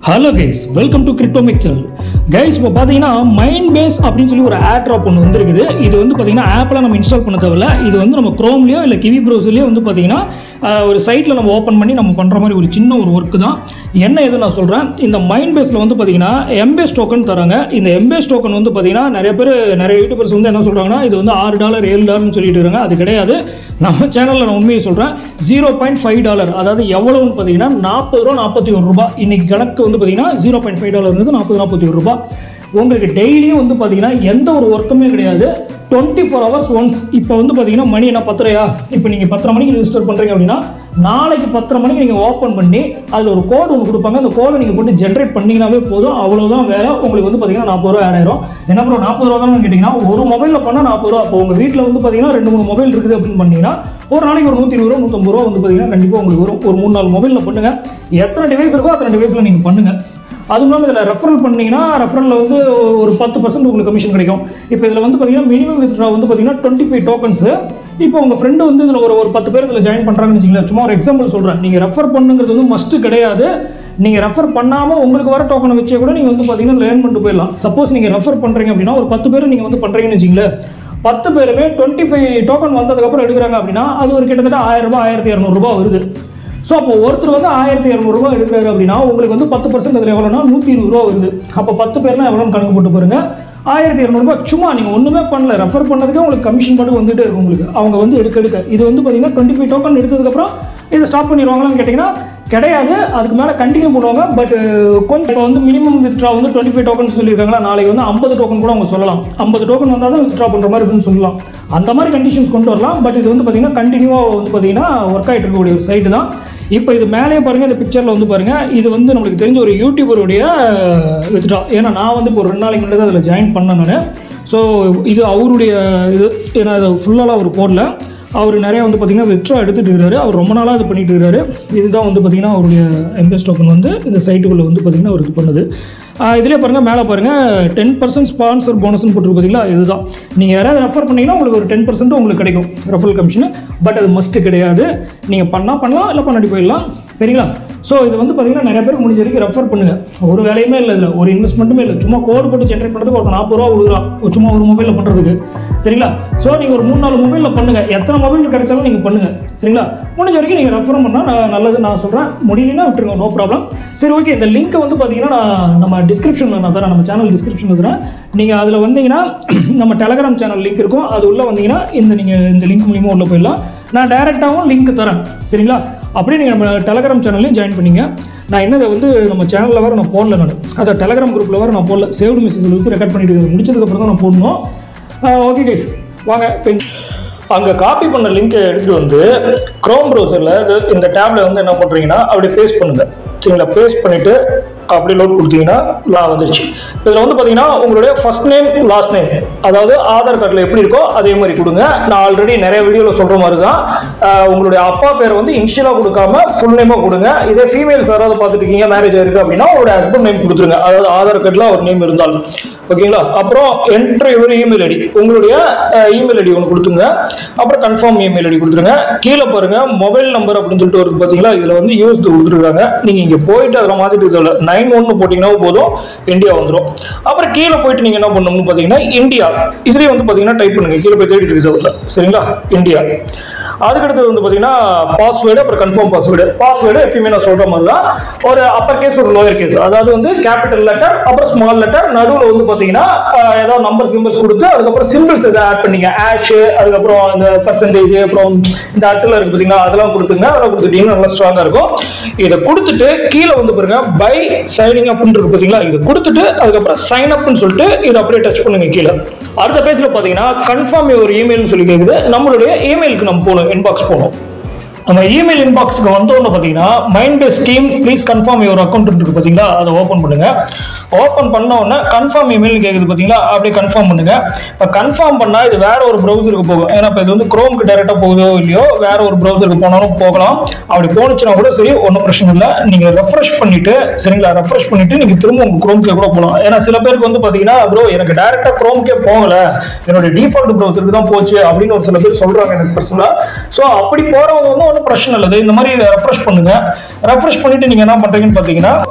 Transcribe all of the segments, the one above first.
Hello guys welcome to crypto mixer guys இப்போ பார்த்தீங்கன்னா mind base அப்படின்னு சொல்லி ஒரு ஆட் ட்ராப் ஒன்று வந்துருக்குது இது வந்து பார்த்தீங்கன்னா ஆப்பில் நம்ம இன்ஸ்டால் பண்ண தேவையில்ல இது வந்து நம்ம க்ரோம்லேயோ இல்லை கிவி ப்ரௌசர்லேயோ வந்து பார்த்தீங்கன்னா ஆஹ், ஒரு சைட்டில் நம்ம ஓப்பன் பண்ணி நம்ம பண்ணுற மாதிரி ஒரு சின்ன ஒரு ஒர்க்கு தான் என்ன எது நான் சொல்கிறேன் இந்த மைண்ட் பேஸில் வந்து பார்த்தீங்கன்னா எம்பேஸ் டோக்கன் தராங்க இந்த எம்பேஸ் டோக்கன் வந்து பார்த்தீங்கன்னா நிறைய பேர் நிறைய யூடியூபர்ஸ் வந்து என்ன சொல்கிறாங்கன்னா இது வந்து ஆறு டாலர் ஏழு டாலர்னு சொல்லிட்டு இருக்காங்க அது கிடையாது நம்ம சேனலில் நான் உண்மையை சொல்கிறேன் ஜீரோ பாயிண்ட் ஃபைவ் டாலர் அதாவது எவ்வளவுன்னு பார்த்தீங்கன்னா நாற்பது ரூபா நாற்பத்தி ஒரு ரூபாய் இன்னைக்கு கணக்கு வந்து பார்த்தீங்கன்னா ஜீரோ பாயிண்ட் ஃபைவ் டாலர் இருந்து நாற்பது நாற்பத்தி ஒரு ரூபாய் உங்களுக்கு டெய்லியும் வந்து பார்த்தீங்கன்னா எந்த ஒரு ஒர்க்குமே கிடையாது டுவெண்ட்டி ஃபோர் ஹவர்ஸ் ஒன்ஸ் இப்போ வந்து பார்த்தீங்கன்னா மணி என்ன பத்தரையா இப்போ நீங்கள் பத்தரை மணிக்கு ரெஜிஸ்டர் பண்ணுறீங்க அப்படின்னா நாளைக்கு பத்தரை மணிக்கு நீங்கள் ஓப்பன் பண்ணி அதில் ஒரு கோடு ஒன்று கொடுப்பாங்க அந்த கோடை நீங்கள் போட்டு ஜென்ரேட் பண்ணீங்கன்னாவே போதும் அவ்வளோதான் வேலை உங்களுக்கு வந்து பார்த்தீங்கன்னா நாற்பது ரூபா ஆட் ஆயிரும் என்ன ப்ரோ நாற்பது ரூபா தான் கேட்டிங்கன்னா ஒரு மொபைலில் பண்ணால் நாற்பது ரூபா அப்போ உங்கள் வீட்டில் வந்து பார்த்தீங்கன்னா ரெண்டு மூணு மொபைல் இருக்குது அப்படின்னு பண்ணீங்கன்னா ஒரு நாளைக்கு ஒரு நூற்றி இருபது ரூபா நூற்றம்பது ரூபா வந்து பார்த்தீங்கன்னா கண்டிப்பாக உங்களுக்கு வரும் ஒரு மூணு நாலு மொபைலில் பண்ணுங்கள் எத்தனை டிவைஸ் இருக்கோ அத்தனை டிவைஸில் நீங்கள் பண்ணுங்கள் அது இல்லாமல் இதில் ரெஃபரல் பண்ணீங்கன்னா ரெஃபரலில் வந்து ஒரு பத்து பர்சன்ட் உங்களுக்கு கமிஷன் கிடைக்கும் இப்போ இதில் வந்து பார்த்தீங்கன்னா மினிமம் வித்ட்ரா வந்து பார்த்தீங்கன்னா டுவெண்ட்டி ஃபைவ் டோக்கன்ஸு இப்போ உங்கள் ஃப்ரெண்டு வந்து இதில் ஒரு ஒரு பத்து பேர் இதில் ஜாயின் பண்ணுறாங்கன்னு வச்சுங்களேன் சும்மா ஒரு எக்ஸாம்பிள் சொல்கிறேன் நீங்கள் ரெஃபர் பண்ணுங்கிறது வந்து மஸ்ட்டு கிடையாது நீங்கள் ரெஃபர் பண்ணாமல் உங்களுக்கு வர டோக்கனை வச்சே கூட நீங்கள் வந்து பார்த்தீங்கன்னா லேர்ன் பண்ணிட்டு போயிடலாம் சப்போஸ் நீங்கள் ரெஃபர் பண்ணுறீங்க அப்படின்னா ஒரு பத்து பேர் நீங்கள் வந்து பண்ணுறீங்கன்னு வச்சுங்களேன் பத்து பேருமே டுவெண்ட்டி ஃபைவ் டோக்கன் வந்ததுக்கப்புறம் எடுக்கிறாங்க அப்படின்னா அது ஒரு கிட்டத்தட்ட ஆயிரம் ரூபாய் ஆயிரத்தி இரநூறுபா வருது ஸோ அப்போ ஒருத்தர் வந்து ஆயிரத்தி இரநூறுபா எடுக்கிறாரு அப்படின்னா உங்களுக்கு வந்து பத்து பர்சன்ட் அதில் எவ்வளோனா நூற்றி இருபது ரூபா வருது அப்போ பத்து பேர்னா எவ்வளோன்னு கணக்கு போட்டு பாருங்க ஆயிரத்தி இரநூறுபா சும்மா நீங்கள் ஒன்றுமே பண்ணல ரெஃபர் பண்ணதுக்கே உங்களுக்கு கமிஷன் மட்டும் வந்துட்டே இருக்கும் உங்களுக்கு அவங்க வந்து எடுக்க எடுக்க இது வந்து பார்த்தீங்கன்னா டுவெண்ட்டி ஃபைவ் டோக்கன் எடுத்ததுக்கப்புறம் இதை ஸ்டாப் பண்ணிடுவாங்களான்னு கேட்டிங்கன்னா கிடையாது அதுக்கு மேலே கண்டினியூ பண்ணுவாங்க பட் கொஞ்சம் இப்போ வந்து மினிமம் வித்ட்ரா வந்து டுவெண்ட்டி ஃபைவ் டோக்கன் சொல்லியிருக்காங்களா நாளைக்கு வந்து ஐம்பது டோக்கன் கூட அவங்க சொல்லலாம் ஐம்பது டோக்கன் வந்தால் தான் வித்ட்ரா பண்ணுற மாதிரி இருக்குன்னு சொல்லலாம் அந்த மாதிரி கண்டிஷன்ஸ் கொண்டு வரலாம் பட் இது வந்து பார்த்தீங்கன்னா கண்டினியூவாக வந்து பார்த்தீங்கன்னா ஒர்க் ஆகிட்டு இருக்கக்கூடிய ஒரு சைட்டு தான் இப்போ இது மேலேயே பாருங்கள் இந்த பிக்சரில் வந்து பாருங்கள் இது வந்து நம்மளுக்கு தெரிஞ்ச ஒரு யூடியூபருடைய வித்ட்ரா ஏன்னா நான் வந்து இப்போ ஒரு ரெண்டு நாளைக்கு முன்னாடி தான் அதில் ஜாயின் பண்ணேன் நான் ஸோ இது அவருடைய இது ஏன்னா அதை ஃபுல்லாலாம் அவர் போடல அவர் நிறைய வந்து பார்த்தீங்கன்னா வித்ட்ரா எடுத்துட்டு இருக்காரு அவர் ரொம்ப நாளாக இது பண்ணிட்டு இருக்காரு இதுதான் வந்து பார்த்தீங்கன்னா அவருடைய எம்பெஸ் டோக்கன் வந்து இந்த சைட்டுக்குள்ளே வந்து பார்த்தீங்கன்னா அவர் இது பண்ணுது ஆஹ் இதுலயே பாருங்கள் மேலே பாருங்கள் டென் பர்சன்ட் ஸ்பான்சர் போனஸ்னு போட்டுருக்கு பார்த்தீங்களா இதுதான் நீங்கள் யாராவது ரெஃபர் பண்ணீங்கன்னா உங்களுக்கு ஒரு டென் பர்சன்ட் உங்களுக்கு கிடைக்கும் ரெஃபரல் கமிஷன் பட் அது மஸ்ட்டு கிடையாது நீங்கள் பண்ணால் பண்ணலாம் இல்லை பண்ணாடி போயிடலாம் சரிங்களா ஸோ இது வந்து பார்த்தீங்கன்னா நிறைய பேருக்கு முடிஞ்ச வரைக்கும் ரெஃபர் பண்ணுங்கள் ஒரு வேலையுமே இல்லை இல்லை ஒரு இன்வெஸ்ட்மெண்ட்டுமே இல்லை சும்மா கோடு போட்டு ஜென்ரேட் பண்ணுறதுக்கு ஒரு நாற்பது ரூபா கொடுக்குறான் ஒரு சும்மா ஒரு மொபைலில் பண்ணுறதுக்கு சரிங்களா ஸோ நீங்கள் ஒரு மூணு நாலு மொபைலில் பண்ணுங்கள் எத்தனை மொபைல் கிடைச்சாலும் நீங்கள் பண்ணுங்கள் சரிங்களா முடிஞ்ச வரைக்கும் நீங்கள் ரெஃபர் பண்ணால் நான் நல்லது நான் சொல்கிறேன் முடியலன்னா விட்டுருங்க நோ ப்ராப்ளம் சரி ஓகே இந்த லிங்க்கை வந்து பார்த்தீங்கன்னா நான் நம்ம டிஸ்கிரிப்ஷனில் நான் தரேன் நம்ம சேனல் டிஸ்கிரிப்ஷனில் தரேன் நீங்கள் அதில் வந்தீங்கன்னா நம்ம டெலகிராம் சேனல் லிங்க் இருக்கும் அது உள்ளே வந்தீங்கன்னா இந்த நீங்கள் இந்த லிங்க் மூலியமாக உள்ளே போயிடலாம் நான் டேரெக்டாகவும் லிங்க் தரேன் சரிங்களா அப்படியே நீங்கள் நம்ம டெலகிராம் சேனல்லையும் ஜாயின் பண்ணிங்க நான் என்னதை வந்து நம்ம சேனலில் வேறு நான் போடல நான் அதை டெலகிராம் குரூப்பில் வேறு நான் போடல சேவ்டு மெசேஜில் வச்சு ரெக்கார்ட் பண்ணிட்டு இருக்கிறது முடிச்சதுக்கப்புறம் தான் நான் போடணும் ஓகே கைஸ் வாங்க இப்போ அங்கே காப்பி பண்ண லிங்கை எடுத்துகிட்டு வந்து க்ரோம் ப்ரௌசரில் இந்த டேப்ல வந்து என்ன பண்ணுறீங்கன்னா அப்படியே பேஸ்ட் பண்ணுங்க சரிங்களா பேஸ்ட் பண்ணிவிட்டு அப்படியே லோட் கொடுத்தீங்கன்னா லா வந்துருச்சு இதில் வந்து பார்த்தீங்கன்னா உங்களுடைய ஃபர்ஸ்ட் நேம் லாஸ்ட் நேம் அதாவது ஆதார் கார்டில் எப்படி இருக்கோ அதே மாதிரி கொடுங்க நான் ஆல்ரெடி நிறைய வீடியோவில் சொல்கிற மாதிரி தான் ஆஹ் உங்களுடைய அப்பா பேரை வந்து இனிஷியலாக கொடுக்காம ஃபுல் நேமாக கொடுங்க இதே ஃபீமேல்ஸ் யாராவது பார்த்துட்டு இருக்கீங்க மேரேஜ் ஆயிருக்கு அப்படின்னா உங்களுடைய ஹஸ்பண்ட் நேம் கொடுத்துருங்க அதாவது ஆதார் கார்டில் ஒரு நேம் இருந்தால் ஓகேங்களா அப்புறம் என்ட்ரு ஒரு இமெயில் ஐடி உங்களுடைய இமெயில் ஐடி ஒன்று கொடுத்துங்க அப்புறம் கன்ஃபார்ம் இமெயில் ஐடி கொடுத்துருங்க கீழே பாருங்க மொபைல் நம்பர் அப்படின்னு சொல்லிட்டு ஒரு பார்த்தீங்களா இதில் வந்து யூஸ் கொடுத்துருக்காங்க நீங்கள் இங்கே போயிட்டு அதில் மாற்றிட்டு இதில் நைன் ஒன்று போட்டிங்கன்னா போதும் இந்தியா வந்துடும் அப்புறம் கீழே போயிட்டு நீங்கள் என்ன பண்ணணும்னு பார்த்தீங்கன்னா இந்தியா இதுலேயே வந்து பார்த்தீங்கன்னா டைப் பண்ணுங்க கீழே போய் தேடிட்டு இருக்குது சரிங்களா இந்தியா அதுக்கடுத்தது வந்து பார்த்தீங்கன்னா பாஸ்வேர்டு அப்புறம் கன்ஃபார்ம் பாஸ்வேர்டு பாஸ்வேர்டு எப்பயுமே நான் சொல்கிற மாதிரி தான் ஒரு அப்பர் கேஸ் ஒரு லோயர் கேஸ் அதாவது வந்து கேபிட்டல் லெட்டர் அப்புறம் ஸ்மால் லெட்டர் நடுவில் வந்து பார்த்தீங்கன்னா ஆஹ், ஏதாவது நம்பர்ஸ் கிம்பர்ஸ் கொடுத்து அதுக்கப்புறம் சிம்பிள்ஸ் எதாவது ஆட் பண்ணீங்க ஆஷ் அதுக்கப்புறம் இந்த பர்சன்டேஜ் அப்புறம் இந்த அட்டில் இருக்கு பார்த்தீங்களா அதெல்லாம் கொடுத்துங்க அதெல்லாம் கொடுத்துட்டீங்கன்னா நல்லா ஸ்ட்ராங்காக இருக்கும் இதை கொடுத்துட்டு கீழே வந்து பாருங்க பை சைனிங் அப்னு இருக்கு பார்த்தீங்களா இதை கொடுத்துட்டு அதுக்கப்புறம் சைன் அப்னு சொல்லிட்டு இதை அப்படியே டச் பண்ணுங்க கீழே அடுத்த பேஜில் பார்த்தீங்கன்னா கன்ஃபார்ம் ஒரு இமெயில்னு சொல்லி கேட்குது நம்மளுடைய இமெயிலுக்கு நம்ம போகணும் இன்பாக்ஸ் போகணும் நம்ம இமெயில் இன்பாக்ஸ்க்கு வந்தோன்னு பார்த்தீங்கன்னா mind base team please confirm your account இருக்கு பார்த்தீங்களா அதை ஓப்பன் பண்ணுங்க ஓப்பன் பண்ண உடனே கன்ஃபார்ம் இமெயில் கேட்குது பார்த்தீங்களா அப்படியே கன்ஃபார்ம் பண்ணுங்க இப்போ கன்ஃபார்ம் பண்ணால் இது வேற ஒரு ப்ரௌசருக்கு போகும் ஏன்னா இப்போ இது வந்து குரோம்க்கு டேரெக்டாக போகுதோ இல்லையோ வேற ஒரு ப்ரௌசருக்கு போனாலும் போகலாம் அப்படி போனுச்சுன்னா கூட சரி ஒன்றும் பிரச்சனை இல்லை நீங்கள் ரெஃப்ரெஷ் பண்ணிட்டு சரிங்களா ரெஃப்ரெஷ் பண்ணிட்டு நீங்கள் திரும்ப உங்கள் குரோம்கே கூட போகலாம் ஏன்னா சில பேருக்கு வந்து பார்த்தீங்கன்னா ப்ரோ எனக்கு டேரெக்டாக குரோம்கே போகல என்னோட டிஃபால்ட் ப்ரௌசருக்கு தான் போச்சு அப்படின்னு ஒரு சில பேர் சொல்றாங்க எனக்கு பர்சனலாக ஸோ அப்படி போறவங்க வந்து ஒன்றும் பிரச்சனை இல்லை இந்த மாதிரி ரெஃப்ரெஷ் பண்ணுங்க ரெஃப்ரெஷ் பண்ணிட்டு நீங்க என்ன பண்றீங்கன்னு பார்த்தீங்கன்னா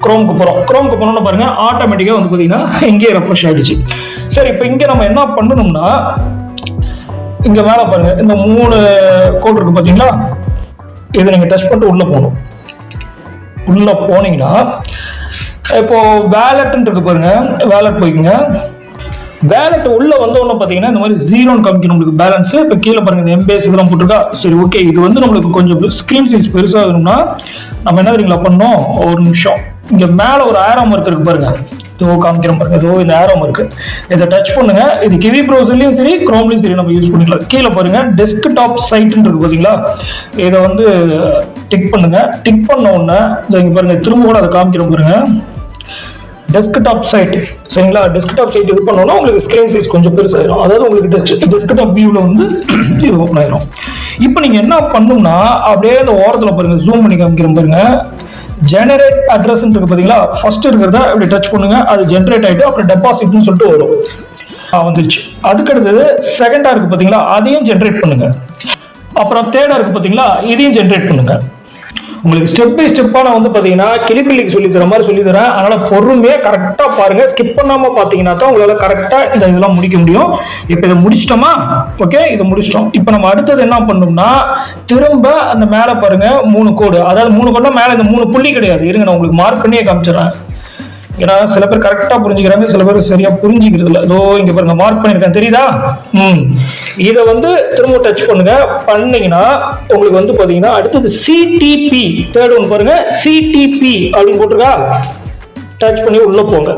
குரோம்க்கு போகிறோம் குரோம்க்கு போனோம்னு பாருங்க ஆட்டோமேட்டிக்காக வந்து பார்த்தீங்கன்னா இங்கேயே ரெஃப்ரெஷ் ஆகிடுச்சு சரி இப்போ இங்கே நம்ம என்ன பண்ணணும்னா இங்கே மேலே பாருங்க இந்த மூணு கோட் இருக்கு பார்த்தீங்களா இதை நீங்கள் டச் பண்ணிட்டு உள்ளே போகணும் உள்ளே போனீங்கன்னா இப்போ வேலட்னு இருக்கு பாருங்க வேலட் போய்க்குங்க வேலட் உள்ள வந்த உடனே பார்த்தீங்கன்னா இந்த மாதிரி ஜீரோன்னு காமிக்கும் நம்மளுக்கு பேலன்ஸ் இப்போ கீழே பாருங்க இந்த எம்பேஸ் இதெல்லாம் போட்டிருக்கா சரி ஓகே இது வந்து நம்மளுக்கு கொஞ்சம் ஸ்க்ரீன் சைஸ் பெருசாக வேணும்னா நம்ம என்ன தெரியுங்களா பண்ணோம் ஒரு நிமிஷம் இங்கே மேலே ஒரு ஆரோ மார்க் இருக்கு பாருங்க இதோ காமிக்கிறோம் பாருங்க இதோ இந்த ஆரோ இருக்கு இதை டச் பண்ணுங்க இது கிவி ப்ரௌசர்லையும் சரி குரோம்லையும் சரி நம்ம யூஸ் பண்ணிக்கலாம் கீழே பாருங்க டெஸ்க்டாப் சைட்னு இருக்கு பார்த்தீங்களா இதை வந்து டிக் பண்ணுங்க டிக் பண்ண உடனே இதோ இங்க பாருங்க திரும்ப கூட அதை காமிக்கிறோம் பாருங்க டெஸ்க்டாப் சைட் சரிங்களா டெஸ்க்டாப் சைட் இது பண்ணோம்னா உங்களுக்கு ஸ்க்ரீன் சைஸ் கொஞ்சம் பெருசாயிரும் அதாவது உங்களுக்கு டெஸ்க் டெஸ்க்டாப் வியூவில் வந்து இது ஓப்பன் ஆயிரும் இப்போ நீங்கள் என்ன பண்ணணும்னா அப்படியே இந்த ஓரத்தில் பாருங்க ஜூம் பண்ணி காமிக்கிறோம் பாருங்க ஜெனரேட் அட்ரஸ் இருக்கு பார்த்தீங்களா ஃபர்ஸ்ட் இருக்கிறத இப்படி டச் பண்ணுங்க அது ஜென்ரேட் ஆகிட்டு அப்புறம் டெபாசிட்னு சொல்லிட்டு வரும் ஆ, வந்துருச்சு அதுக்கு அடுத்தது செகண்டா இருக்கு பார்த்தீங்களா அதையும் ஜென்ரேட் பண்ணுங்க அப்புறம் தேர்டா இருக்கு பார்த்தீங்களா இதையும் ஜென்ரேட் பண்ணுங்க உங்களுக்கு ஸ்டெப் பை ஸ்டெப்பா நான் வந்து பாத்தீங்கன்னா கிளிப்பிள்ளிக்கு சொல்லி தர மாதிரி சொல்லி தரேன் அதனால பொறுமையா கரெக்டா பாருங்க ஸ்கிப் பண்ணாம பாத்தீங்கன்னா தான் உங்களால கரெக்டா இந்த இதெல்லாம் முடிக்க முடியும் இப்போ இதை முடிச்சிட்டோமா ஓகே இதை முடிச்சிட்டோம் இப்போ நம்ம அடுத்தது என்ன பண்ணோம்னா திரும்ப அந்த மேல பாருங்க மூணு கோடு அதாவது மூணு கோடு மேல இந்த மூணு புள்ளி கிடையாது இருங்க நான் உங்களுக்கு மார்க் பண்ணியே காமிச்சிடுறேன் ஏன்னா சில பேர் கரெக்டா புரிஞ்சுக்கிறாங்க சில பேர் சரியா புரிஞ்சுக்கிறது இல்ல இதோ இங்க பாருங்க மார்க் பண்ணிருக்கேன் தெரியுதா ம் இதை வந்து திரும்ப டச் பண்ணுங்க பண்ணீங்கன்னா உங்களுக்கு வந்து பாத்தீங்கன்னா அடுத்தது சிடிபி தேர்ட் ஒன் பாருங்க சிடிபி அப்படின்னு போட்டிருக்கா டச் பண்ணி உள்ள போங்க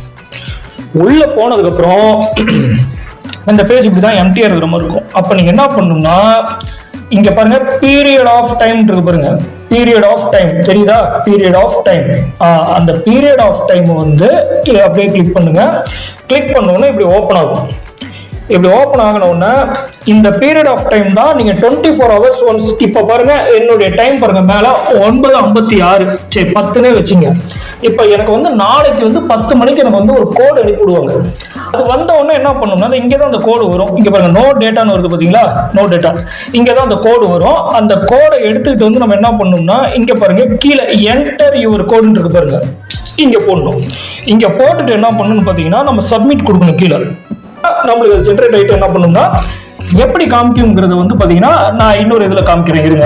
உள்ள போனதுக்கு அப்புறம் இந்த பேஜ் இப்படி தான் எம்டிஆர் இருக்கிற மாதிரி இருக்கும் அப்ப நீங்க என்ன பண்ணணும்னா இங்க பாருங்க பீரியட் ஆஃப் டைம் இருக்கு பாருங்க பீரியட் ஆஃப் டைம் தெரியுதா பீரியட் ஆஃப் டைம் அந்த பீரியட் ஆஃப் டைம் வந்து இதை அப்படியே கிளிக் பண்ணுங்க கிளிக் பண்ணோன்னே இப்படி ஓப்பன் ஆகும் இப்படி ஓப்பன் ஆகணும்னா இந்த பீரியட் ஆஃப் டைம் தான் நீங்க டுவெண்ட்டி ஃபோர் ஹவர்ஸ் ஒன்ஸ் இப்போ பாருங்க என்னுடைய டைம் பாருங்க மேல ஒன்பது ஐம்பத்தி ஆறு சரி பத்துனே வச்சுங்க இப்போ எனக்கு வந்து நாளைக்கு வந்து பத்து மணிக்கு எனக்கு வந்து ஒரு கோடு அனுப்பி விடுவாங்க அது வந்த உடனே என்ன பண்ணணும்னா இங்கே தான் அந்த கோடு வரும் இங்க பாருங்க நோ டேட்டான்னு வருது பாத்தீங்களா நோ டேட்டா இங்கே தான் அந்த கோடு வரும் அந்த கோடை எடுத்துக்கிட்டு வந்து நம்ம என்ன பண்ணணும்னா இங்க பாருங்க கீழே என்டர் யுவர் கோடுன்னு இருக்கு பாருங்க இங்க போடணும் இங்க போட்டுட்டு என்ன பண்ணணும்னு பாத்தீங்கன்னா நம்ம சப்மிட் கொடுக்கணும் கீழே நம்மளுக்கு ஜென்ரேட் ஆகிட்டு என்ன பண்ணும்னா எப்படி காமிக்குங்கிறத வந்து பார்த்தீங்கன்னா நான் இன்னொரு இதில் காமிக்கிறேன் இருங்க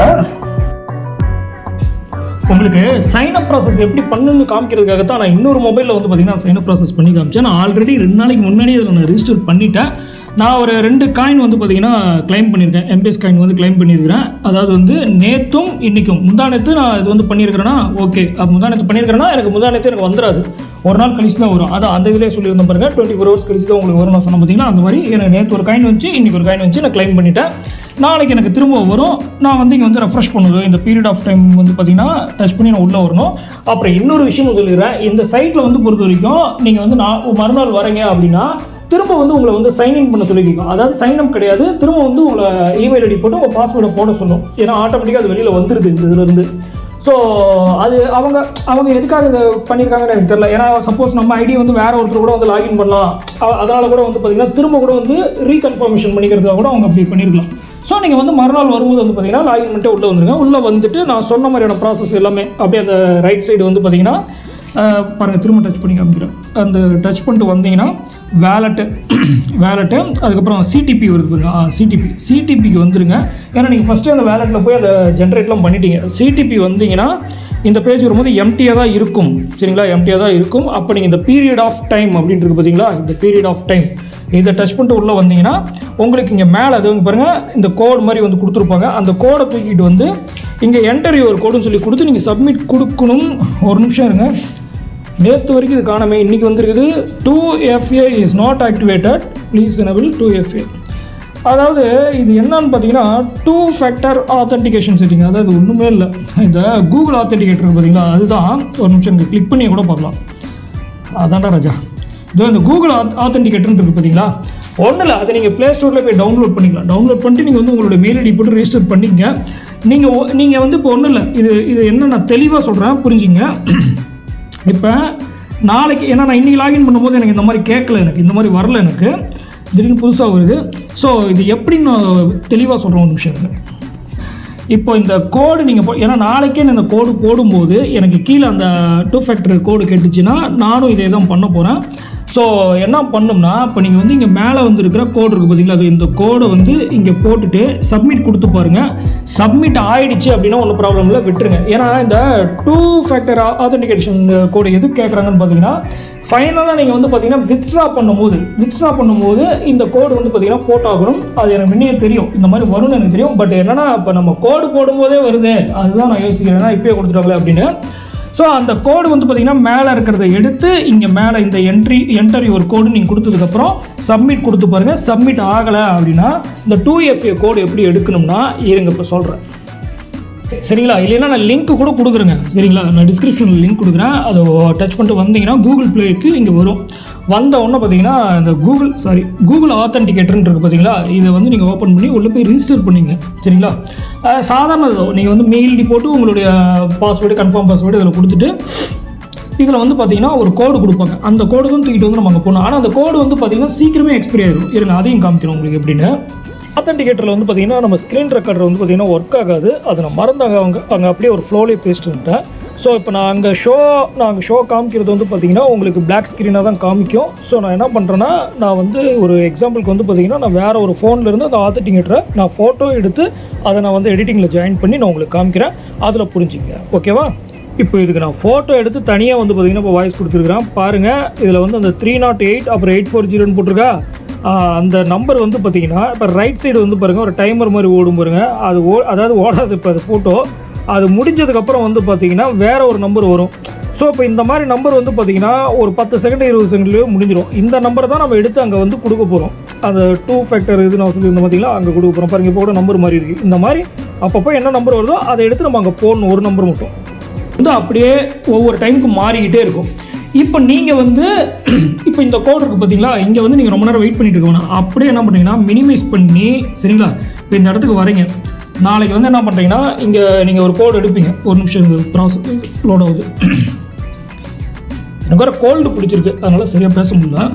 உங்களுக்கு சைன் அப் ப்ராசஸ் எப்படி பண்ணணும்னு காமிக்கிறதுக்காக தான் நான் இன்னொரு மொபைலில் வந்து பார்த்தீங்கன்னா சைன் அப் ப்ராசஸ் பண்ணி காமிச்சேன் நான் ஆல்ரெடி ரெண்டு நாளைக்கு முன்னாடியே இதில் நான் ரிஜிஸ்டர் பண்ணிட்டேன் நான் ஒரு ரெண்டு காயின் வந்து பார்த்தீங்கன்னா க்ளைம் பண்ணியிருக்கேன் எம்பிஎஸ் காயின் வந்து க்ளைம் பண்ணியிருக்கிறேன் அதாவது வந்து நேற்றும் இன்றைக்கும் முந்தானத்து நான் இது வந்து பண்ணியிருக்கிறேன்னா ஓகே முந்தானத்து பண்ணியிருக்கிறேன்னா எனக்கு முந்தானத்து எனக்கு வந்துடாது ஒரு நாள் கழிச்சு தான் வரும் அதான் அந்த இதிலே சொல்லியிருந்தேன் பாருங்க டுவெண்ட்டி ஃபோர் ஹவர்ஸ் கழிச்சு தான் உங்களுக்கு வரும் நான் சொன்ன பார்த்தீங்கன்னா அந்த மாதிரி எனக்கு நேற்று ஒரு காயின் வந்துச்சு இன்றைக்கி ஒரு காயின் வந்துச்சு நான் க்ளைம் பண்ணிட்டேன் நாளைக்கு எனக்கு திரும்ப வரும் நான் வந்து இங்கே வந்து ரெஃப்ரெஷ் பண்ணுவேன் இந்த பீரியட் ஆஃப் டைம் வந்து பார்த்தீங்கன்னா டச் பண்ணி நான் உள்ளே வரணும் அப்புறம் இன்னொரு விஷயமும் சொல்லிடுறேன் இந்த சைட்டில் வந்து பொறுத்த வரைக்கும் நீங்கள் வந்து நான் மறுநாள் வரீங்க அப்படின்னா திரும்ப வந்து உங்களை வந்து சைன்இன் பண்ண சொல்லியிருக்கோம் அதாவது சைன் அப் கிடையாது திரும்ப வந்து உங்களை இமெயில் ஐடி போட்டு உங்கள் பாஸ்வேர்டை போட சொல்லும் ஏன்னா ஆட்டோமேட்டிக்காக அது வெளியில் வந்துடுது இந்த இதுலேருந்து ஸோ அது அவங்க அவங்க எதுக்காக இதை பண்ணியிருக்காங்கன்னு எனக்கு தெரியல ஏன்னா சப்போஸ் நம்ம ஐடி வந்து வேற ஒருத்தர் கூட வந்து லாகின் பண்ணலாம் அ- அதனால கூட வந்து பார்த்தீங்கன்னா திரும்ப கூட வந்து ரீகன்ஃபர்மேஷன் பண்ணிக்கிறதுக்காக கூட அவங்க அப்படி பண்ணியிருக்கலாம் ஸோ நீங்கள் வந்து மறுநாள் வரும்போது வந்து பார்த்தீங்கன்னா லாகின் பண்ணிட்டு உள்ளே வந்துருங்க உள்ளே வந்துட்டு நான் சொன்ன மாதிரியான ப்ராசஸ் எல்லாமே அப்படியே அந்த ரைட் சைடு வந்து பார்த்தீங்கன்னா அஹ், பாருங்க திரும்ப டச் பண்ணி காமிக்கிறேன் அந்த டச் பண்ணிட்டு வந்தீங்கன்னா வேலெட்டு வேலெட்டு அதுக்கப்புறம் சிடிபி வருது பாருங்க சிடிபி சிடிபிக்கு வந்துருங்க ஏன்னா நீங்கள் ஃபஸ்ட்டு அந்த வேலெட்டில் போய் அதை ஜென்ரேட்லாம் பண்ணிட்டீங்க சிடிபி வந்தீங்கன்னா இந்த பேஜ் வரும்போது எம்டியாக தான் இருக்கும் சரிங்களா எம்டியாக தான் இருக்கும் அப்போ நீங்கள் இந்த பீரியட் ஆஃப் டைம் அப்படின்ட்டு இருக்கு பார்த்தீங்களா இந்த பீரியட் ஆஃப் டைம் இதை டச் பண்ணிட்டு உள்ளே வந்தீங்கன்னா உங்களுக்கு இங்கே மேலே அது வந்து பாருங்கள் இந்த கோடு மாதிரி வந்து கொடுத்துருப்பாங்க அந்த கோடை தூக்கிட்டு வந்து இங்கே என்டர் யுவர் கோடுன்னு சொல்லி கொடுத்து நீங்கள் சப்மிட் கொடுக்கணும் ஒரு நிமிஷம் இருங்க நேற்று வரைக்கும் இது காணாமே இன்னைக்கு வந்திருக்குது two FA is not activated please enable two FA அதாவது இது என்னன்னு பார்த்தீங்கன்னா டூ ஃபேக்டர் ஆத்தென்டிகேஷன் செட்டிங் அதாவது ஒன்றுமே இல்லை இந்த கூகுள் ஆத்தென்டிகேட்டர் பார்த்தீங்களா அதுதான் ஒரு நிமிஷம் இங்கே கிளிக் பண்ணி கூட பார்க்கலாம் அதான்டா ராஜா இதோ இந்த கூகுள் ஆத்தென்டிகேட்டர்னு இருக்கு பார்த்தீங்களா ஒன்றும் இல்லை அதை நீங்கள் ப்ளே ஸ்டோரில் போய் டவுன்லோட் பண்ணிக்கலாம் டவுன்லோட் பண்ணிட்டு நீங்கள் வந்து உங்களோட மெயில் ஐடி போட்டு ரெஜிஸ்டர் பண்ணிக்கங்க நீங்கள் நீங்கள் வந்து இப்போ ஒன்றும் இல்லை இது இது என்ன நான் தெளிவாக சொல்கிறேன் புரிஞ்சுங்க இப்போ நாளைக்கு ஏன்னா நான் இன்றைக்கி லாகின் பண்ணும்போது எனக்கு இந்த மாதிரி கேட்கல எனக்கு இந்த மாதிரி வரல எனக்கு திடீர்னு புதுசாக வருது ஸோ இது எப்படி நான் தெளிவாக சொல்கிறேன் ஒரு நிமிஷம் இருங்க. இப்போ இந்த கோடு நீங்கள் போ ஏன்னா நாளைக்கே நான் இந்த கோடு போடும்போது எனக்கு கீழே அந்த டூ ஃபேக்டர் கோடு கேட்டுச்சுன்னா நானும் இதே தான் பண்ண போகிறேன் ஸோ என்ன பண்ணோம்னா இப்போ நீங்கள் வந்து இங்கே மேலே வந்து இருக்கிற கோடு இருக்குது பார்த்தீங்களா அது இந்த கோடை வந்து இங்கே போட்டுட்டு சப்மிட் கொடுத்து பாருங்கள் சப்மிட் ஆயிடுச்சு அப்படின்னா ஒன்றும் ப்ராப்ளம் இல்லை விட்டுருங்க ஏன்னா இந்த டூ ஃபேக்டர் ஆத்தென்டிகேஷன் கோடு எது கேட்குறாங்கன்னு பார்த்தீங்கன்னா ஃபைனலாக நீங்கள் வந்து பார்த்தீங்கன்னா வித்ட்ரா பண்ணும்போது வித்ட்ரா பண்ணும்போது இந்த கோடு வந்து பார்த்தீங்கன்னா போட்டாகணும் அது எனக்கு முன்னே தெரியும் இந்த மாதிரி வரும்னு எனக்கு தெரியும் பட் என்னன்னா இப்போ நம்ம கோடு போடும்போதே வருது அதுதான் நான் யோசிக்கிறேன் ஏன்னா இப்பயே கொடுத்துட்டாங்களே அப்படின்னு ஸோ அந்த கோடு வந்து பார்த்தீங்கன்னா மேலே இருக்கிறத எடுத்து இங்கே மேலே இந்த என்ட்ரி என்டரி ஒரு கோடு நீங்கள் கொடுத்ததுக்கப்புறம் சப்மிட் கொடுத்து பாருங்கள் சப்மிட் ஆகலை அப்படின்னா இந்த டூ எஃப்ஏ கோடு எப்படி எடுக்கணும்னா இருங்க இப்போ சொல்கிறேன் சரிங்களா இல்லைன்னா நான் லிங்க் கூட கொடுக்குறேங்க சரிங்களா நான் டிஸ்கிரிப்ஷனில் லிங்க் கொடுக்குறேன் அதை டச் பண்ணிட்டு வந்தீங்கன்னா கூகுள் ப்ளேக்கு இங்கே வரும் வந்த உடனே பார்த்தீங்கன்னா இந்த கூகுள் சாரி கூகுள் ஆத்தன்டிகேட்டர்னு இருக்குது பார்த்தீங்களா இதை வந்து நீங்கள் ஓப்பன் பண்ணி உள்ளே போய் ரிஜிஸ்டர் பண்ணீங்க சரிங்களா அஹ் சாதாரண நீங்கள் வந்து மெயில் டி போட்டு உங்களுடைய பாஸ்வேர்டு கன்ஃபார்ம் பாஸ்வேர்டு இதில் கொடுத்துட்டு இதில் வந்து பார்த்தீங்கன்னா ஒரு கோடு கொடுப்பாங்க அந்த கோடு தான் தூக்கிட்டு வந்து நம்ம அங்கே போகணும் ஆனால் அந்த கோடு வந்து பார்த்தீங்கன்னா சீக்கிரமே எக்ஸ்பைரி ஆயிடும் இருங்க அதையும் காமிக்கிறோம் உங்களுக்கு எப்படின்னு ஆத்தன்டிகேட்டரில் வந்து பார்த்தீங்கன்னா நம்ம ஸ்க்ரீன் ரெக்கார்டர் வந்து பார்த்தீங்கன்னா ஒர்க் ஆகாது அதை நான் மறந்தாங்க அவங்க அங்கே அப்படியே ஒரு ஃப்ளோலே பேசிட்டு ஸோ இப்போ நான் அங்கே ஷோ நான் அங்கே ஷோ காமிக்கிறது வந்து பார்த்தீங்கன்னா உங்களுக்கு பிளாக் ஸ்க்ரீனாக தான் காமிக்கும் ஸோ நான் என்ன பண்ணுறேன்னா நான் வந்து ஒரு எக்ஸாம்பிளுக்கு வந்து பார்த்தீங்கன்னா நான் வேறு ஒரு ஃபோனில் இருந்து அந்த ஆத்தன்டிகேட்டரை நான் ஃபோட்டோ எடுத்து அதை நான் வந்து எடிட்டிங்கில் ஜாயின் பண்ணி நான் உங்களுக்கு காமிக்கிறேன் அதில் புரிஞ்சுங்க ஓகேவா இப்போ இதுக்கு நான் ஃபோட்டோ எடுத்து தனியாக வந்து பார்த்தீங்கன்னா இப்போ வாய்ஸ் கொடுத்துருக்குறேன் பாருங்கள் இதில் வந்து அந்த த்ரீ நாட் எயிட் அப்புறம் எயிட் ஃபோர் ஜீரோன்னு போட்டிருக்கா ஆஹ் அந்த நம்பர் வந்து பார்த்தீங்கன்னா இப்போ ரைட் சைடு வந்து பாருங்கள் ஒரு டைமர் மாதிரி ஓடும் பாருங்க அது ஓ அதாவது ஓடாது இப்போ அது ஃபோட்டோ அது முடிஞ்சதுக்கப்புறம் வந்து பார்த்தீங்கன்னா வேற ஒரு நம்பர் வரும் ஸோ இப்போ இந்த மாதிரி நம்பர் வந்து பார்த்தீங்கன்னா ஒரு பத்து செகண்ட் இருபது செகண்ட்லேயே முடிஞ்சிடும் இந்த நம்பரை தான் நம்ம எடுத்து அங்கே வந்து கொடுக்க போகிறோம் அந்த டூ ஃபேக்டர் இது நான் சொல்லியிருந்த பார்த்தீங்களா அங்கே கொடுக்க போகிறோம் பாருங்க இப்போ கூட நம்பர் மாதிரி இருக்குது இந்த மாதிரி அப்பப்போ என்ன நம்பர் வருதோ அதை எடுத்து நம்ம அங்கே போடணும் ஒரு நம்பர் மட்டும் வந்து அப்படியே ஒவ்வொரு டைமுக்கு மாறிக்கிட்டே இருக்கும் இப்போ நீங்கள் வந்து இப்போ இந்த கோட் இருக்குது பார்த்தீங்களா இங்கே வந்து நீங்கள் ரொம்ப நேரம் வெயிட் பண்ணிட்டு இருக்க வேணாம் அப்படியே என்ன பண்ணுறீங்கன்னா மினிமைஸ் பண்ணி சரிங்களா இப்போ இந்த இடத்துக்கு வரீங்க நாளைக்கு வந்து என்ன பண்ணுறீங்கன்னா இங்கே நீங்கள் ஒரு கோடு எடுப்பீங்க ஒரு நிமிஷம் இந்த ப்ராசஸ் லோட் ஆகுது எனக்கு வேறு கோல்டு பிடிச்சிருக்கு அதனால் சரியாக பேச முடியல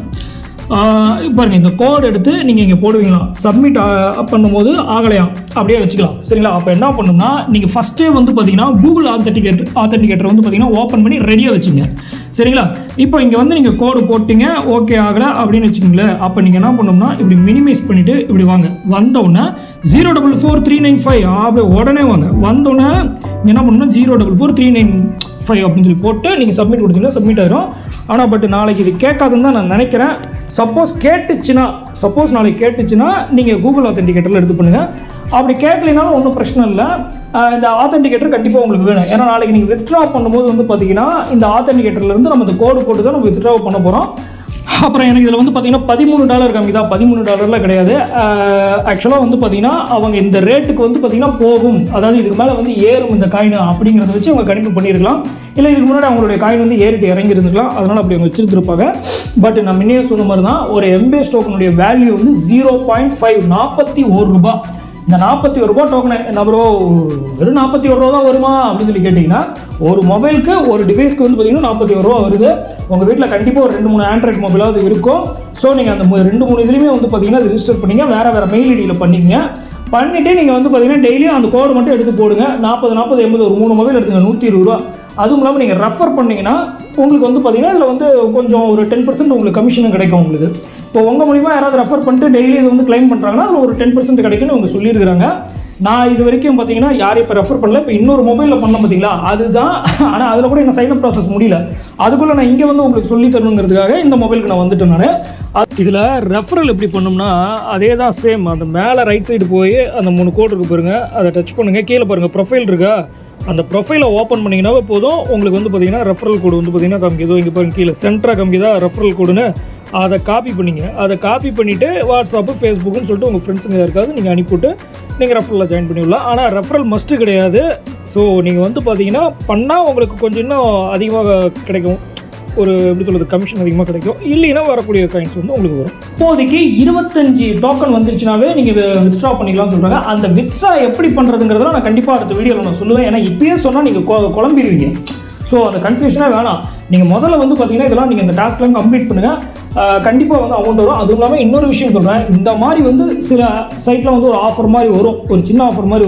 ஆஹ் இப்ப பாருங்க இந்த கோட் எடுத்து நீங்கள் இங்கே போடுவீங்களாம் சப்மிட் பண்ணும்போது ஆகலையாம் அப்படியே வச்சுக்கலாம் சரிங்களா அப்போ என்ன பண்ணணும்னா நீங்கள் ஃபஸ்ட்டே வந்து பார்த்தீங்கன்னா கூகுள் ஆத்தன்டிகேட்டர் ஆத்தன்டிகேட்டர் வந்து பார்த்தீங்கன்னா ஓப்பன் பண்ணி ரெடியாக வச்சுங்க சரிங்களா இப்போ இங்கே வந்து நீங்கள் கோடு போட்டீங்க ஓகே ஆகலை அப்படின்னு வச்சுக்கோங்களேன் அப்போ நீங்கள் என்ன பண்ணணும்னா இப்படி மினிமைஸ் பண்ணிவிட்டு இப்படி வாங்க வந்தவுடனே zero double four three nine five அப்படியே உடனே வாங்க வந்தோடனே என்ன பண்ணணும்னா zero double four three nine five அப்படின்னு சொல்லி போட்டு நீங்கள் சப்மிட் கொடுத்தீங்கன்னா சப்மிட் ஆயிரும் ஆனால் பட் நாளைக்கு இது கேட்காதுன்னு தான் நான் நினைக்கிறேன் சப்போஸ் கேட்டுச்சுன்னா சப்போஸ் நாளைக்கு கேட்டுச்சுன்னா நீங்கள் கூகுள் ஆத்தென்டிகேட்டரில் எடுத்து பண்ணுங்கள் அப்படி கேட்கலைனாலும் ஒன்றும் பிரச்சனை இல்லை ஆஹ் இந்த ஆத்தென்டிகேட்டர் கண்டிப்பாக உங்களுக்கு வேணும் ஏன்னா நாளைக்கு நீங்கள் வித்ட்ரா பண்ணும்போது வந்து பார்த்தீங்கன்னா இந்த ஆத்தென்டிகேட்டர்லேருந்து நம்ம இந்த கோடு போட்டு தான் நம்ம வித்ட்ரா பண்ண போகிறோம் அப்புறம் எனக்கு இதில் வந்து பார்த்தீங்கன்னா பதிமூணு டாலர் கம்மி தான் பதிமூணு டாலர்லாம் கிடையாது ஆக்சுவலாக வந்து பார்த்தீங்கன்னா அவங்க இந்த ரேட்டுக்கு வந்து பார்த்தீங்கன்னா போகும் அதாவது இதுக்கு மேலே வந்து ஏறும் இந்த காயின் அப்படிங்கிறத வச்சு அவங்க கணிப்பு பண்ணியிருக்கலாம் இல்லை இதுக்கு முன்னாடி அவங்களுடைய காயின் வந்து ஏறிட்டு இறங்கி இருந்திருக்கலாம் அதனால் அப்படி அவங்க வச்சிருந்துருப்பாங்க பட் நான் முன்னே சொன்ன மாதிரி தான் ஒரு எம்பேஸ் டோக்கனுடைய வேல்யூ வந்து ஜீரோ பாயிண்ட் ஃபைவ் நாற்பத்தி ஒரு ரூபாய் இந்த நாற்பத்தி ஒரு ரூபா டோக்கன் என்ன ப்ரோ வெறும் நாற்பத்தி ஒரு ரூபா தான் வருமா அப்படின்னு சொல்லி கேட்டிங்கன்னா ஒரு மொபைலுக்கு ஒரு டிவைஸ்க்கு வந்து பார்த்தீங்கன்னா நாற்பத்தி ஒரு ரூபா வருது உங்கள் வீட்டில் கண்டிப்பாக ஒரு ரெண்டு மூணு ஆண்ட்ராய்ட் மொபைலாவது இருக்கும் ஸோ நீங்கள் அந்த மு- ரெண்டு மூணு இதுலையுமே வந்து பார்த்தீங்கன்னா ரிஜிஸ்டர் பண்ணிங்க வேறு வேறு மெயில் ஐடியில் பண்ணிக்கங்க பண்ணிவிட்டு நீங்கள் வந்து பார்த்தீங்கன்னா டெய்லியும் அந்த கோடு மட்டும் எடுத்து போடுங்க நாற்பது நாற்பது எண்பது ஒரு மூணு மொபைல் எடுத்துங்க நூற்றி இருபது ரூபா அதுவும் இல்லாமல் நீங்கள் ரெஃபர் பண்ணீங்கன்னா உங்களுக்கு வந்து பார்த்தீங்கன்னா இதில் வந்து கொஞ்சம் ஒரு டென் பர்சன்ட் உங்களுக்கு கமிஷனும் கிடைக்கும் உங்களுக்கு இப்போ உங்கள் மூலிமா யாராவது ரெஃபர் பண்ணிட்டு டெய்லி இது வந்து க்ளைம் பண்ணுறாங்கன்னா அதில் ஒரு டென் பர்சன்ட் கிடைக்கும்னு அவங்க சொல்லியிருக்கிறாங்க நான் இது வரைக்கும் பார்த்தீங்கன்னா யாரையும் இப்போ ரெஃபர் பண்ணல இப்போ இன்னொரு மொபைலில் பண்ண பார்த்தீங்களா அதுதான் ஆனால் அதில் கூட என்ன சைன் ப்ராசஸ் முடியல அதுக்குள்ளே நான் இங்கே வந்து உங்களுக்கு சொல்லி தரணுங்கிறதுக்காக இந்த மொபைலுக்கு நான் வந்துட்டேன் நான் இதில் ரெஃபரல் எப்படி பண்ணோம்னா அதே தான் சேம் அந்த மேலே ரைட் சைடு போய் அந்த மூணு கோடு இருக்கு பாருங்க அதை டச் பண்ணுங்க கீழே பாருங்க ப்ரொஃபைல் இருக்கா அந்த ப்ரொஃபைலை ஓப்பன் பண்ணிங்கனாவே போதும் உங்களுக்கு வந்து பார்த்தீங்கன்னா ரெஃபரல் கோடு வந்து பார்த்தீங்கன்னா காமிக்குதோ இங்கே பாருங்க கீழே சென்டராக காமிக்குதா ரெஃபரல் கோடுன்னு அதை காப்பி பண்ணிங்க அதை காப்பி பண்ணிவிட்டு வாட்ஸ்அப்பு ஃபேஸ்புக்குன்னு சொல்லிட்டு உங்கள் ஃப்ரெண்ட்ஸுங்க யாருக்காவது நீங்கள் அனுப்பிவிட்டு நீங்கள் ரெஃபரலில் ஜாயின் பண்ணிவிடலாம் ஆனால் ரெஃபரல் மஸ்ட்டு கிடையாது ஸோ நீங்கள் வந்து பார்த்தீங்கன்னா பண்ணால் உங்களுக்கு கொஞ்சம் இன்னும் அதிகமாக கிடைக்கும் ஒரு எப்படி சொல்றது கமிஷன் அதிகமாக கிடைக்கும் இல்லைன்னா வரக்கூடிய காயின்ஸ் வந்து உங்களுக்கு வரும் இப்போதைக்கு இருபத்தஞ்சு டோக்கன் வந்துருச்சுனாவே நீங்கள் வித்ட்ரா பண்ணிக்கலாம்னு சொல்கிறாங்க அந்த வித்ட்ரா எப்படி பண்ணுறதுங்கிறத நான் கண்டிப்பாக அடுத்த வீடியோவில் நான் சொல்லுவேன் ஏன்னா இப்பயே சொன்னால் நீங்கள் குழம்பிடுவீங்க ஸோ அந்த கன்ஃபியூஷனாக வேணாம் நீங்கள் முதல்ல வந்து பார்த்தீங்கன்னா இதெல்லாம் நீங்கள் இந்த டாஸ்க்லாம் கம்ப்ளீட் பண்ணுங்கள் கண்டிப்பாக வந்து அமௌண்ட் வரும் அதுவும் இல்லாமல் இன்னொரு விஷயம் சொல்கிறேன் இந்த மாதிரி வந்து சில சைட்டில் வந்து ஒரு ஆஃபர் மாதிரி வரும் ஒரு சின்ன ஆஃபர் மாதிரி வரும்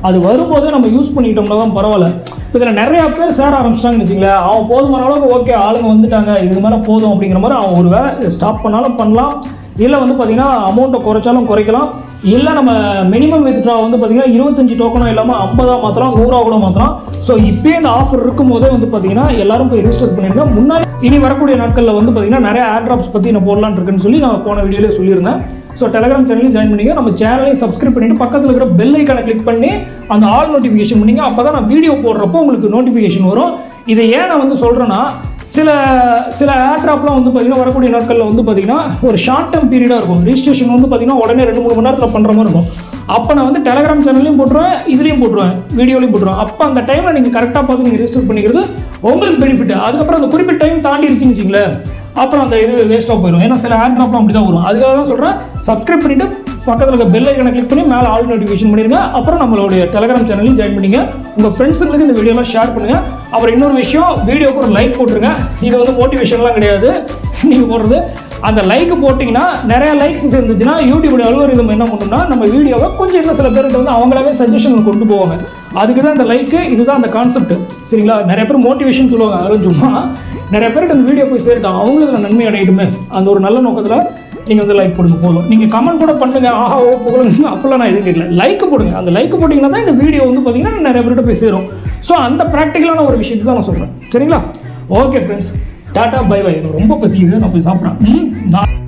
அது வரும்போதே நம்ம யூஸ் பண்ணிக்கிட்டோம்னா தான் பரவாயில்ல இதில் நிறையா பேர் சேர ஆரம்பிச்சிட்டாங்கன்னு வச்சுங்களேன் அவன் போதுமான அளவுக்கு ஓகே ஆளுங்க வந்துட்டாங்க இது மேலே போதும் அப்படிங்கிற மாதிரி அவன் ஒரு வேலை ஸ்டாப் பண்ணாலும் பண்ணலாம் இல்லை வந்து பார்த்தீங்கன்னா அமௌண்ட்டை குறைச்சாலும் குறைக்கலாம் இல்லை நம்ம மினிமம் வித்ட்ரா வந்து பார்த்தீங்கன்னா இருபத்தஞ்சு டோக்கனும் இல்லாமல் ஐம்பதா மாற்றலாம் நூறா கூட மாற்றலாம் ஸோ இப்போயே இந்த ஆஃபர் இருக்கும் போதே வந்து பார்த்தீங்கன்னா எல்லாரும் போய் ரிஜிஸ்டர் பண்ணிருங்க முன்னாடி இனி வரக்கூடிய நாட்களில் வந்து பார்த்தீங்கன்னா நிறைய ஆட்ராப்ஸ் பற்றி நான் போடலான்னு இருக்குன்னு சொல்லி நான் போன வீடியோலேயே சொல்லியிருந்தேன் ஸோ டெலிகிராம் சேனலையும் ஜாயின் பண்ணிங்க நம்ம சேனலையும் சப்ஸ்கிரைப் பண்ணிட்டு பக்கத்தில் இருக்கிற பெல் ஐக்கானை கிளிக் பண்ணி அந்த ஆல் நோட்டிஃபிகேஷன் பண்ணிங்க அப்போ தான் நான் வீடியோ போடுறப்போ உங்களுக்கு நோட்டிஃபிகேஷன் வரும் இதை ஏன் நான் வந்து சொல்கிறேன்னா சில சில ஏர்ட்ராப்லாம் வந்து பார்த்தீங்கன்னா வரக்கூடிய நாட்களில் வந்து பார்த்தீங்கன்னா ஒரு ஷார்ட் டேர்ம் பீரியடாக இருக்கும் ரிஜிஸ்ட்ரேஷன் வந்து பார்த்தீங்கன்னா உடனே ரெண்டு மூணு மணி நேரத்தில் பண்ணுற மாதிரி இருக்கும் அப்போ நான் வந்து டெலிகிராம் சேனல்லையும் போட்டுருவேன் இதுலேயும் போட்டுருவேன் வீடியோலையும் போட்டுருவேன் அப்போ அந்த டைமில் நீங்கள் கரெக்டாக பார்த்து நீங்கள் ரிஜிஸ்டர் பண்ணிக்கிறது உங்களுக்கு பெனிஃபிட் அதுக்கப்புறம் அந்த குறிப்பிட்ட டைம் தாண்டிடுச்சுன்னு வச்சிங்களேன் அப்புறம் அந்த இது வேஸ்ட்டாக போயிடும் ஏன்னா சில ஏர்ட்ராப்லாம் அப்படி தான் வரும் அதுக்காக தான் சொல்கிறேன் சப்ஸ்கிரைப் பண்ணிவிட்டு பக்கத்தில் இருக்க பெல் ஐக்கனை கிளிக் பண்ணி மேலே ஆல் நோட்டிஃபிகேஷன் பண்ணிடுங்க அப்புறம் நம்மளுடைய டெலிகிராம் சேனலையும் ஜாயின் பண்ணிங்க உங்கள் ஃப்ரெண்ட்ஸுங்களுக்கு இந்த வீடியோலாம் ஷேர் பண்ணுங்கள் அப்புறம் இன்னொரு விஷயம் வீடியோக்கு ஒரு லைக் போட்டுருங்க இது வந்து மோட்டிவேஷன்லாம் கிடையாது நீங்கள் போடுறது அந்த லைக் போட்டிங்கன்னா நிறைய லைக்ஸ் சேர்ந்துச்சுன்னா யூடியூபோட அல்வரிதம் என்ன பண்ணுன்னா நம்ம வீடியோவை கொஞ்சம் இன்னும் சில பேருக்கு வந்து அவங்களாவே சஜஷன் கொண்டு போவாங்க அதுக்கு தான் இந்த லைக்கு இதுதான் அந்த கான்செப்ட் சரிங்களா நிறைய பேர் மோட்டிவேஷன் சொல்லுவாங்க அதெல்லாம் சும்மா நிறைய பேருக்கு அந்த வீடியோ போய் சேர்ட்டோம் அவங்களுக்கு அந்த நன்மை அடையட்டுமே அந்த ஒரு நல்ல நோக்கத்தில் நீங்கள் வந்து லைக் போடுங்க போதும் நீங்கள் கமெண்ட் கூட பண்ணுங்க ஆஹா ஓ புகழுங்க அப்போல்லாம் நான் எதுவும் கேட்கல லைக் போடுங்க அந்த லைக் போட்டிங்கன்னா தான் இந்த வீடியோ வந்து பார்த்தீங்கன்னா நிறைய பேர்கிட்ட போய் சேரும் ஸோ அந்த ப்ராக்டிக்கலான ஒரு விஷயத்தை தான் நான் சொல்கிறேன் சரிங்களா ஓகே ஃப்ரெண்ட்ஸ் டாட்டா பை பை எனக்கு ரொம்ப பசிக்குது நான் போய் சாப்பிட்றேன் ம் நான்